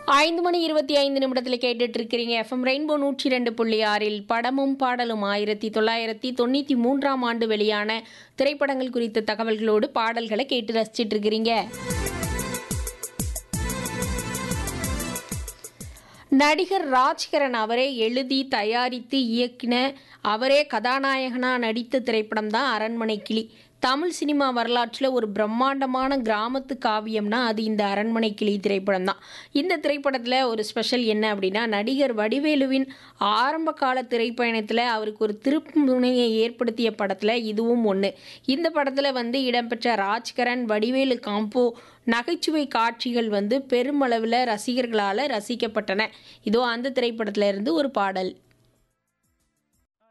ஐந்து மணி இருபத்தி ஐந்து நிமிடத்தில் கேட்டுட்டு இருக்கிறீங்க எஃப்எம் ரெயின்போ நூற்றி ரெண்டு புள்ளி ஆறில் படமும் பாடலும் ஆயிரத்தி தொள்ளாயிரத்தி தொண்ணூற்றி மூன்றாம் ஆண்டு வெளியான திரைப்படங்கள் குறித்த தகவல்களோடு பாடல்களை கேட்டு ரசிச்சிட்டு இருக்கிறீங்க நடிகர் ராஜ்கரன் அவரே எழுதி தயாரித்து இயக்கின அவரே கதாநாயகனாக நடித்த திரைப்படம் தான் அரண்மனை கிளி தமிழ் சினிமா வரலாற்றில் ஒரு பிரம்மாண்டமான கிராமத்து காவியம்னா அது இந்த அரண்மனை கிளி திரைப்படம் தான் இந்த திரைப்படத்தில் ஒரு ஸ்பெஷல் என்ன அப்படின்னா நடிகர் வடிவேலுவின் ஆரம்ப கால திரைப்பயணத்தில் அவருக்கு ஒரு திருப்பு முனையை ஏற்படுத்திய படத்தில் இதுவும் ஒன்று இந்த படத்தில் வந்து இடம்பெற்ற ராஜ்கரன் வடிவேலு காம்போ நகைச்சுவை காட்சிகள் வந்து பெருமளவில் ரசிகர்களால் ரசிக்கப்பட்டன இதோ அந்த திரைப்படத்துல இருந்து ஒரு பாடல்